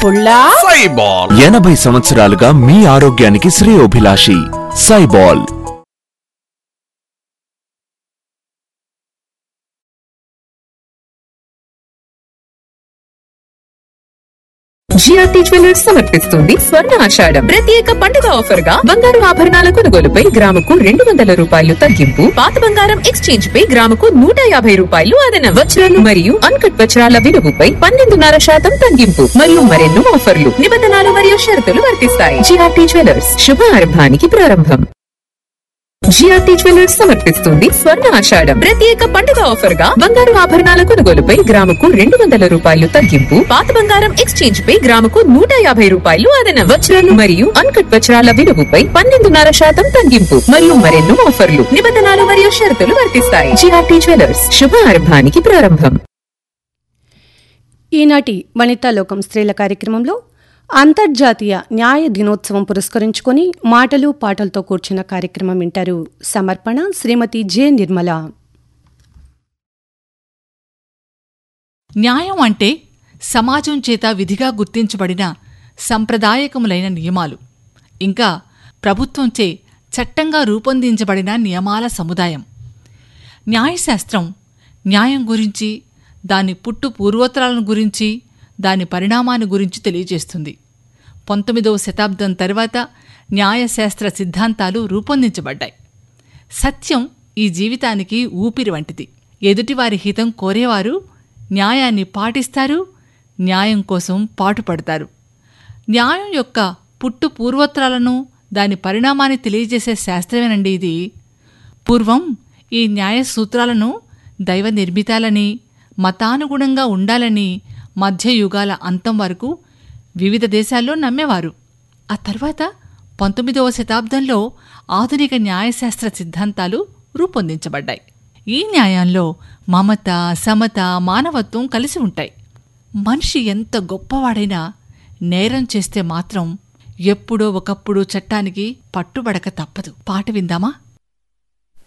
పుల్లా సైబాల్ ఎనభై సంవత్సరాలుగా మీ ఆరోగ్యానికి శ్రేయోభిలాషి సైబాల్ జిఆర్టీ జ్యువెలర్స్ సమర్పిస్తుంది స్వర్ణ ఆషాఢం ప్రత్యేక పండుగ ఆఫర్ గా బంగారు ఆభరణాల కొనుగోలుపై గ్రాముకు రెండు వందల రూపాయలు తగ్గింపు పాత బంగారం ఎక్స్చేంజ్ పై గ్రాముకు నూట యాభై రూపాయలు అదనం వజ్రాలు మరియు అన్కట్ వజ్రాల విలువపై పన్నెండున్నర శాతం తగ్గింపు మరియు మరెన్నో ఆఫర్లు నిబంధనలు మరియు షరతులు వర్తిస్తాయి జిఆర్టీ జ్యువెలర్స్ శుభారంభానికి ప్రారంభం జిఆర్టీ జ్యువెలర్స్ సమర్పిస్తుంది స్వర్ణ ఆషాఢం ప్రత్యేక పండుగ ఆఫర్ గా బంగారు ఆభరణాల కొనుగోలుపై గ్రాముకు రెండు వందల రూపాయలు తగ్గింపు పాత బంగారం ఎక్స్చేంజ్ పై గ్రాముకు నూట యాభై రూపాయలు అదనం వజ్రాలు మరియు అన్కట్ వజ్రాల విలువపై పన్నెండున్నర శాతం తగ్గింపు మరియు మరెన్నో ఆఫర్లు నిబంధనలు మరియు షరతులు వర్తిస్తాయి జిఆర్టీ జ్యువెలర్స్ శుభారంభానికి ప్రారంభం ఈనాటి వనితా లోకం స్త్రీల కార్యక్రమంలో అంతర్జాతీయ న్యాయ దినోత్సవం పురస్కరించుకొని మాటలు పాటలతో కూర్చున్న కార్యక్రమం వింటారు సమర్పణ శ్రీమతి జె నిర్మల న్యాయం అంటే సమాజం చేత విధిగా గుర్తించబడిన సంప్రదాయకములైన నియమాలు ఇంకా ప్రభుత్వంచే చట్టంగా రూపొందించబడిన నియమాల సముదాయం న్యాయశాస్త్రం న్యాయం గురించి దాని పుట్టు పూర్వోత్తరాలను గురించి దాని పరిణామాన్ని గురించి తెలియజేస్తుంది పంతొమ్మిదవ శతాబ్దం తర్వాత న్యాయశాస్త్ర సిద్ధాంతాలు రూపొందించబడ్డాయి సత్యం ఈ జీవితానికి ఊపిరి వంటిది ఎదుటివారి హితం కోరేవారు న్యాయాన్ని పాటిస్తారు న్యాయం కోసం పాటుపడతారు న్యాయం యొక్క పుట్టు పూర్వోత్తరాలను దాని పరిణామాన్ని తెలియజేసే శాస్త్రమేనండి ఇది పూర్వం ఈ న్యాయ సూత్రాలను దైవ నిర్మితాలని మతానుగుణంగా ఉండాలని మధ్యయుగాల అంతం వరకు వివిధ దేశాల్లో నమ్మేవారు ఆ తర్వాత పంతొమ్మిదవ శతాబ్దంలో ఆధునిక న్యాయశాస్త్ర సిద్ధాంతాలు రూపొందించబడ్డాయి ఈ న్యాయంలో మమత సమత మానవత్వం కలిసి ఉంటాయి మనిషి ఎంత గొప్పవాడైనా నేరం చేస్తే మాత్రం ఎప్పుడో ఒకప్పుడు చట్టానికి పట్టుబడక తప్పదు పాట విందామా